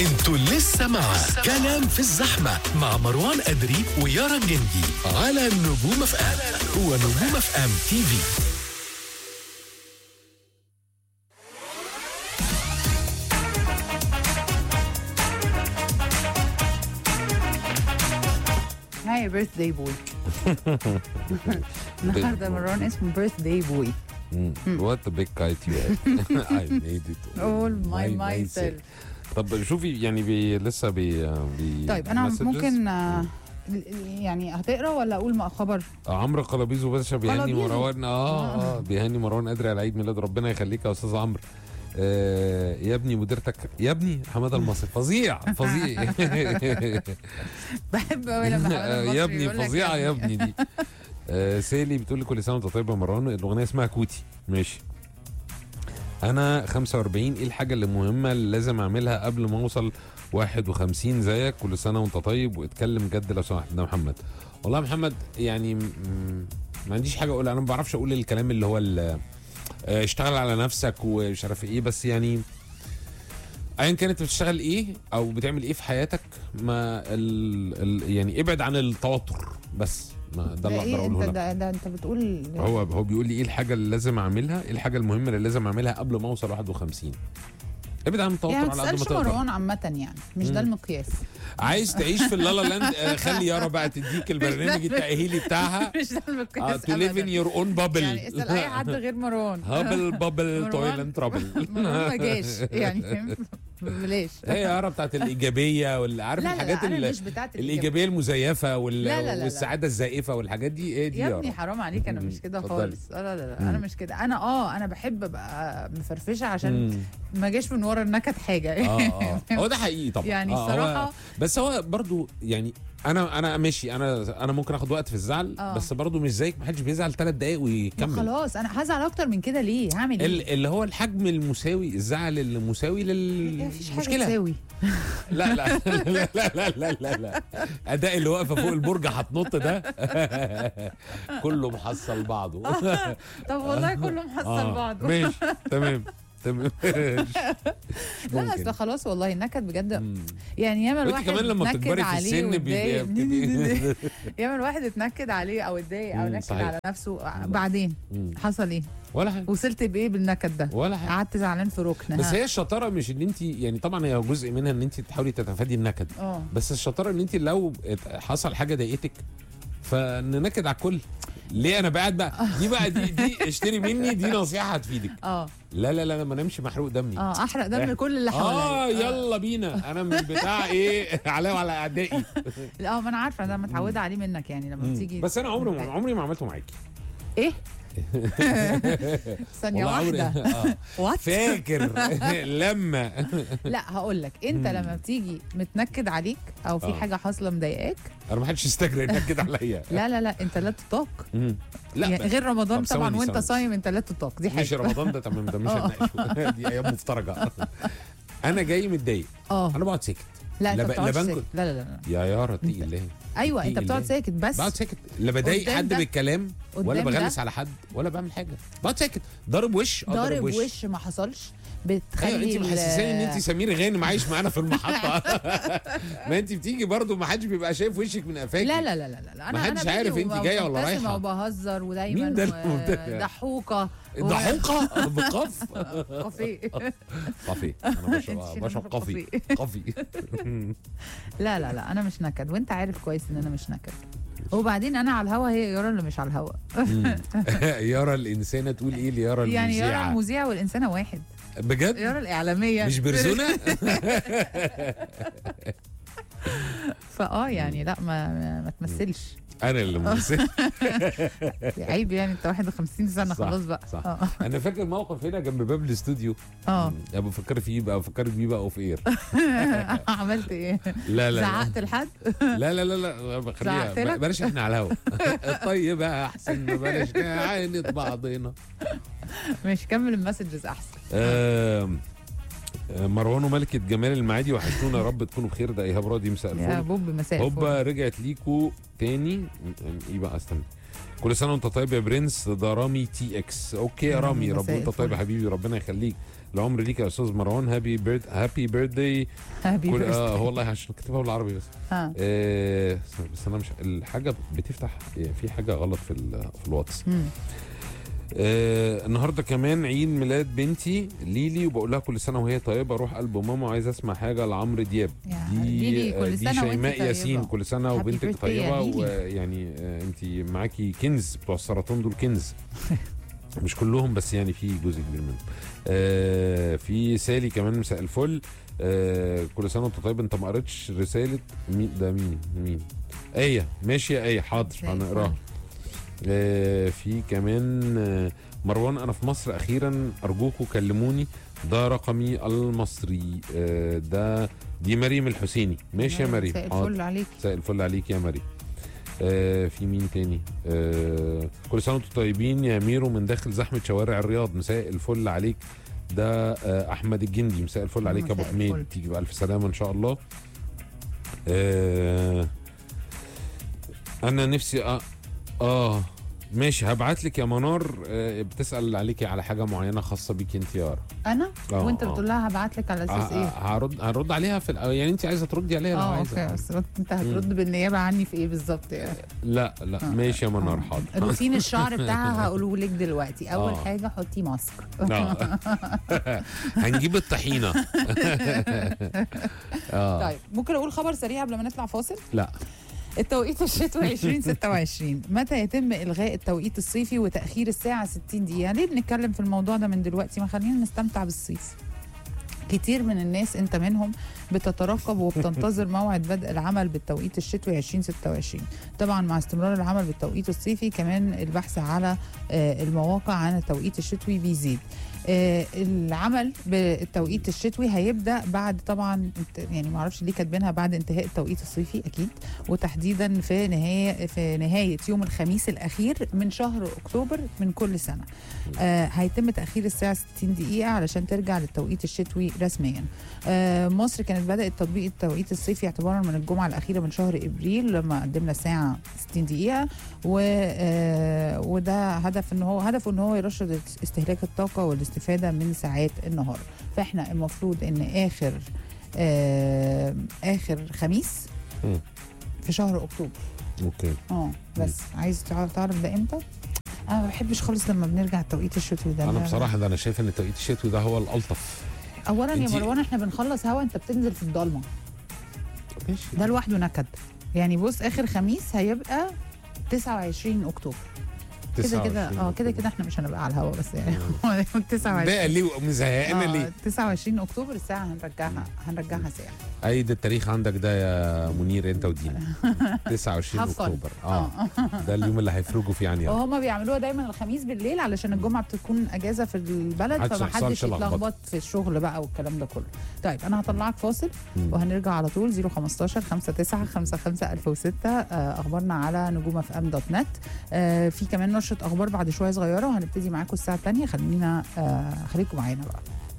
انتوا لسه مع كلام في الزحمة مع مروان أدري ويارا جندي على نجوم اف ام هو نجوم اف ام تي في هاي بيرث داي بوي النهارده مروان اسمه بيرث داي بوي What a big kite you had. I made it. All my My myself. طب شوفي يعني بي لسه بي, بي طيب انا messages. ممكن آه، يعني هتقرا ولا اقول ما خبر آه، عمرو قلابيزو باشا بيهني قلابيزو. مروان اه اه بيهني مروان قدري على عيد ميلاد ربنا يخليك يا استاذ عمرو آه يا ابني مديرتك يا ابني حماده المصري فظيع فظيع بحب قوي لما حمادة آه، المصري يا ابني يقول لك فظيعه يا ابني دي آه سالي بتقول لي كل سنه وانت طيب يا مروان الاغنيه اسمها كوتي ماشي انا 45 ايه الحاجه اللي مهمه اللي لازم اعملها قبل ما اوصل 51 زيك كل سنه وانت طيب واتكلم جد لو سمحت ده محمد والله يا محمد يعني م- ما عنديش حاجه اقولها انا ما بعرفش اقول الكلام اللي هو ال- آه، اشتغل على نفسك ومش عارف ايه بس يعني ايا كانت بتشتغل ايه او بتعمل ايه في حياتك ما ال ال يعني ابعد عن التوتر بس ما ده اللي ده اقدر ايه اقوله انت لك ده, ده انت بتقول هو هو بيقول لي ايه الحاجه اللي لازم اعملها ايه الحاجه المهمه اللي لازم اعملها قبل ما اوصل 51 ابعد عن التوتر يعني ما على قد ما تسالش تقدر مروان عامه يعني مش ده مم. المقياس عايز تعيش في اللالا لاند آه، خلي يارا بقى تديك البرنامج التاهيلي بتاعها مش ده المقياس تو ليف ان أبداً. يور اون بابل يعني اسال اي حد غير مروان هابل بابل مروان- تويلنت ترابل مروان ما جاش يعني فاهم؟ بلاش هي يارا بتاعت الايجابيه واللي عارف لا لا الحاجات لا انا ال- مش بتاعت الإجابة. الايجابيه المزيفه وال... لا لا لا لا. والسعاده الزائفه والحاجات دي ايه دي يا يارا ابني حرام عليك انا مش مم. كده اتفضلي. خالص لا لا لا انا مش كده انا اه انا بحب ابقى مفرفشه عشان مم. ما جاش من ورا النكد حاجه اه اه هو ده حقيقي طبعا يعني آه، الصراحة- هو بس هو برضو يعني انا انا ماشي انا انا ممكن اخد وقت في الزعل آه. بس برضو مش زيك ما حدش بيزعل ثلاث دقايق ما ويكمل خلاص انا هزعل اكتر من كده ليه هعمل ايه ال- اللي هو الحجم المساوي الزعل المساوي مفيش حاجه للمشكله تساوي لا لا لا لا لا لا لا لا اداء اللي واقفه فوق البرج هتنط ده كله محصل بعضه طب والله كله محصل آه، بعضه ماشي تمام تمام لا ممكن. اصل خلاص والله النكد بجد مم. يعني ياما وانت الواحد كمان لما اتنكد بتكبري في عليه السن واتضايق. بيبقى ياما الواحد اتنكد عليه او اتضايق او مم، نكد صحيح. على نفسه بعدين مم. حصل ايه ولا حاجه وصلت بايه بالنكد ده ولا حاجه قعدت زعلان في ركن بس ها. هي الشطاره مش ان انت يعني طبعا هي جزء منها ان انت تحاولي تتفادي النكد اه بس الشطاره ان انت لو ات- حصل حاجه ضايقتك فننكد على الكل ليه انا قاعد بقى دي بقى دي دي اشتري مني دي نصيحه هتفيدك اه لا لا لا أنا ما نمش محروق دمي اه احرق دم إح- كل اللي اه حواليا يلا بينا انا من بتاع ايه عليا وعلى اعدائي اه ما انا عارفه انا متعوده عليه منك يعني لما بتيجي بس انا عمري ما عمري ما عملته معاكي ايه ثانيه والله عمري واحده آه. وات فاكر لما لا هقول لك انت مم. لما بتيجي متنكد عليك او في آه. حاجه حاصله مضايقاك انا ما حدش يستجري انك كده عليا لا لا لا انت لا تطاق مم. لا يعني بس- غير رمضان طب طبعا ثواني، وانت ثواني. صايم انت لا تطاق دي مش حاجه رمضان ده تمام ده مش آه. هنناقشه دي ايام مفترجه انا جاي متضايق اه انا بقعد ساكت لا انت لا ب- بتقعد لا ساكت بنكد. لا لا لا يا يارا تقي أنت- الله ايوه انت تقي بتقعد الله. ساكت بس بقعد ساكت لا بضايق قدام حد ده- بالكلام ولا قدام ده بغلس على حد ولا بعمل حاجه بقعد ساكت ضارب وش اه ضارب وش ما حصلش بتخلي ايوه انت ال- محسساني ان انت سمير غانم عايش معانا في المحطه ما انت بتيجي برضو ما حدش بيبقى شايف وشك من قفاك لا لا لا لا لا انا ما حدش أنا عارف باجي انت جاية ولا ومبتسمة رايحة. وبهزر ودايما مين ده المبتسم؟ ضحوكه ضحوكه بقف قفي قفي انا بشرب انت بشرب شنو قفي قفي لا لا لا انا مش نكد وانت عارف كويس ان انا مش نكد وبعدين انا على الهوا هي يارا اللي مش على الهوا يارا الانسانه تقول ايه ليارا يعني يارا المذيعه المذيعه والانسانه واحد بجد يارا الاعلاميه مش بيرسونا فاه يعني لا ما ما, ما تمثلش انا اللي مرسل عيب يعني انت 51 سنه صح، خلاص بقى صح. اه انا فاكر موقف هنا جنب باب الاستوديو اه يا بفكر فيه بقى بفكر بيه بقى اوف اير عملت ايه لا لا زعقت لحد لا لا لا لا زعقت خليها لك؟ بلاش احنا على الهوا طيب احسن بلاش نعاند بعضنا ماشي كمل المسجز احسن آم، آه، مروان وملكة جمال المعادي وحشتونا يا رب تكونوا بخير ده ايهاب راضي مساء يا الفل بوب مساء الفل. هوبا رجعت ليكو تاني ايه بقى استنى كل سنه وانت طيب يا برنس ده رامي تي اكس اوكي يا يا رامي مساء رب وانت طيب يا الفل. حبيبي ربنا يخليك العمر ليك يا استاذ مروان هابي بيرد هابي بيرثداي هابي كل اه بيرثداي. هو والله عشان كاتبها بالعربي بس ها آه بس انا مش الحاجه بتفتح يعني في حاجه غلط في ال- في الواتس مم. آه النهارده كمان عيد ميلاد بنتي ليلي وبقول لها كل سنه وهي طيبه اروح قلب ماما وعايز اسمع حاجه لعمرو دياب يا دي ليلي كل دي سنة وانت شيماء طيبة. ياسين كل سنه Happy وبنتك birthday يا طيبه ليلي. ويعني آه انت معاكي كنز بتوع السرطان دول كنز مش كلهم بس يعني في جزء كبير منهم آه في سالي كمان مساء الفل آه كل سنه وانت طيب انت ما قريتش رساله مين ده مين مين ايه ماشي يا ايه حاضر مساء هنقراها الفل. آه في كمان آه مروان انا في مصر اخيرا ارجوكوا كلموني ده رقمي المصري آه ده دي مريم الحسيني ماشي يا مريم مساء حاضر. الفل عليك مساء الفل عليك يا مريم آه في مين تاني آه كل سنه وانتم طيبين يا ميرو من داخل زحمه شوارع الرياض مساء الفل عليك ده آه احمد الجندي مساء الفل عليك يا ابو مساء حميد الفل. تيجي بالف سلامه ان شاء الله آه انا نفسي اه, آه ماشي هبعت لك يا منار آه بتسال عليكي على حاجه معينه خاصه بيك انت يا يارا انا آه، وانت آه. بتقول لها هبعت لك على اساس ه- ايه هرد هرد عليها في الأول. يعني انت عايزه تردي عليها لو اه عايزه اوكي بس انت هترد بالنيابه عني في ايه بالظبط يعني لا لا ماشي يا منار حاضر روتين الشعر بتاعها هقوله لك دلوقتي اول آه. حاجه حطي ماسك آه. هنجيب الطحينه اه طيب ممكن اقول خبر سريع قبل ما نطلع فاصل لا التوقيت الشتوي 2026 متى يتم الغاء التوقيت الصيفي وتاخير الساعه 60 دقيقه ليه بنتكلم في الموضوع ده من دلوقتي ما خلينا نستمتع بالصيف كتير من الناس انت منهم بتترقب وبتنتظر موعد بدء العمل بالتوقيت الشتوي 2026 طبعا مع استمرار العمل بالتوقيت الصيفي كمان البحث على آه، المواقع عن التوقيت الشتوي بيزيد آه، العمل بالتوقيت الشتوي هيبدا بعد طبعا انت- يعني ما اعرفش ليه كاتبينها بعد انتهاء التوقيت الصيفي اكيد وتحديدا في نهايه في نهايه يوم الخميس الاخير من شهر اكتوبر من كل سنه آه هيتم تاخير الساعه 60 دقيقه علشان ترجع للتوقيت الشتوي رسميا آه مصر كانت بدات تطبيق التوقيت الصيفي اعتبارا من الجمعه الاخيره من شهر ابريل لما قدمنا الساعه 60 دقيقه و آه وده هدف ان هو هدفه ان هو يرشد استهلاك الطاقه والاستفاده من ساعات النهار فاحنا المفروض ان اخر آه اخر خميس مم. في شهر اكتوبر اوكي اه بس عايز تعرف تعرف ده امتى انا ما بحبش خالص لما بنرجع التوقيت الشتوي ده انا لا- بصراحه ده انا شايف ان التوقيت الشتوي ده هو الالطف اولا يا انتي- مروان احنا بنخلص هوا انت بتنزل في الضلمه ماشي ده لوحده نكد يعني بص اخر خميس هيبقى 29 اكتوبر كده كده 29 اه كده كده احنا مش هنبقى على الهوا بس يعني هو 29 ده ليه مزهقنا آه، ليه 29 اكتوبر الساعه هنرجعها هنرجعها ساعه عيد التاريخ عندك ده يا منير انت ودينا 29 Have fun. اكتوبر اه ده اليوم اللي هيفرجوا فيه عن يعني وهما بيعملوها دايما الخميس بالليل علشان الجمعه بتكون اجازه في البلد محدش فما حدش يحصلش لخبطة. يتلخبط في الشغل بقى والكلام ده كله طيب انا هطلعك فاصل مم. وهنرجع على طول 015 59 55 1006 آه، اخبارنا على نجوم اف ام دوت نت آه، في كمان نشره اخبار بعد شويه صغيره وهنبتدي معاكم الساعه الثانيه خلينا آه، خليكم معانا بقى